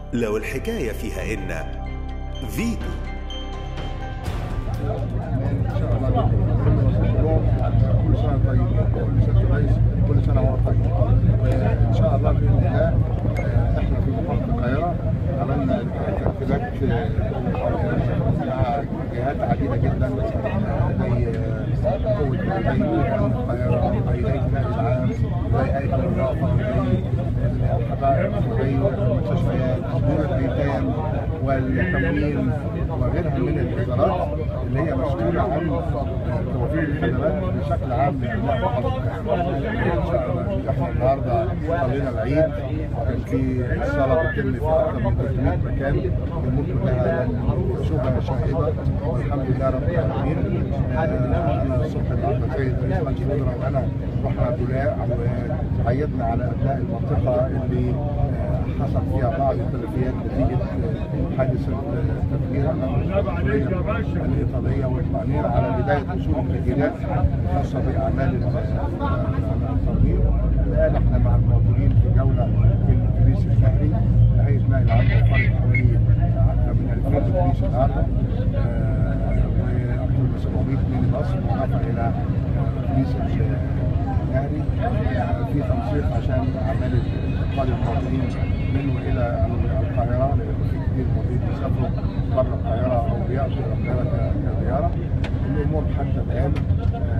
لو الحكاية فيها إن فيتو ان شاء الله كل سنه طيب كل سنه كويس كل سنه وهو طيب ان شاء الله باذن الله آه، احنا في محافظه القاهره عملنا ترتيبات آه، مع جهات عديده جدا زي آه، قوه زي القاهره زي هيئه النقل العام زي هيئه النظافه زي الحدائق زي المستشفيات دور الايتام والتموين وغيرها من الوزارات اللي هي مسؤوله عن توفير الخدمات بشكل عام لابناء محافظه ان شاء الله احنا النهارده صلينا العيد كان في الصلاه بتتم في اكثر من 300 مكان الامور كلها شبه شاهده والحمد لله رب العالمين آه، انا الصبح النهارده سيد رئيس مجلس الوزراء وانا رحنا بولاق وعيدنا على ابناء المنطقه اللي آه، حصل فيها بعض التلفيات نتيجه آه، حادث التفجير الايطاليه والطعنيه على بدايه وصول التسجيلات الخاصه باعمال التطوير الان احنا مع المواطنين في جوله في الاتوبيس الشهري هيئه نقل العام وفرت حوالي اكثر من 2000 اتوبيس النهارده آه، واكثر من 700 ميني باص بالاضافه الى اتوبيس الشهري آه، في تنسيق عشان اعمال انتقال المواطنين من والى القاهره لان في كثير مواطنين بيسافروا بره القاهره او بياتوا الى القاهره كزياره الامور حتى الان آه،